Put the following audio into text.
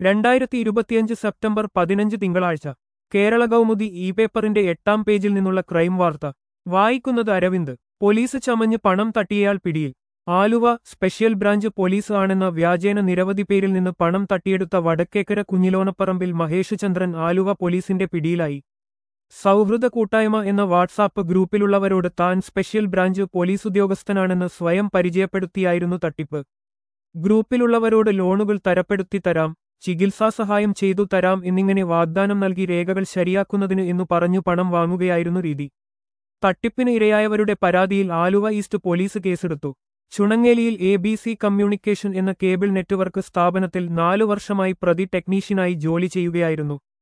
രണ്ടായിരത്തി ഇരുപത്തിയഞ്ച് സെപ്റ്റംബർ പതിനഞ്ച് തിങ്കളാഴ്ച കേരള കൗമുദി ഇ പേപ്പറിന്റെ എട്ടാം പേജിൽ നിന്നുള്ള ക്രൈം വാർത്ത വായിക്കുന്നത് അരവിന്ദ് പോലീസ് ചമഞ്ഞ് പണം തട്ടിയയാൾ പിടിയിൽ ആലുവ സ്പെഷ്യൽ ബ്രാഞ്ച് പോലീസ് ആണെന്ന വ്യാജേന നിരവധി പേരിൽ നിന്ന് പണം തട്ടിയെടുത്ത വടക്കേക്കര കുഞ്ഞിലോണപ്പറമ്പിൽ മഹേഷ് ചന്ദ്രൻ ആലുവ പോലീസിന്റെ പിടിയിലായി സൗഹൃദ കൂട്ടായ്മ എന്ന വാട്സാപ്പ് ഗ്രൂപ്പിലുള്ളവരോട് താൻ സ്പെഷ്യൽ ബ്രാഞ്ച് പോലീസ് ഉദ്യോഗസ്ഥനാണെന്ന് സ്വയം പരിചയപ്പെടുത്തിയായിരുന്നു തട്ടിപ്പ് ഗ്രൂപ്പിലുള്ളവരോട് ലോണുകൾ തരപ്പെടുത്തി തരാം ചികിത്സാ സഹായം ചെയ്തു തരാം എന്നിങ്ങനെ വാഗ്ദാനം നൽകി രേഖകൾ ശരിയാക്കുന്നതിന് എന്നു പറഞ്ഞു പണം വാങ്ങുകയായിരുന്നു രീതി തട്ടിപ്പിന് ഇരയായവരുടെ പരാതിയിൽ ആലുവ ഈസ്റ്റ് പോലീസ് കേസെടുത്തു ചുണങ്ങേലിയിൽ എ ബി സി കമ്മ്യൂണിക്കേഷൻ എന്ന കേബിൾ നെറ്റ്വർക്ക് സ്ഥാപനത്തിൽ നാലു വർഷമായി പ്രതി ടെക്നീഷ്യനായി ജോലി ചെയ്യുകയായിരുന്നു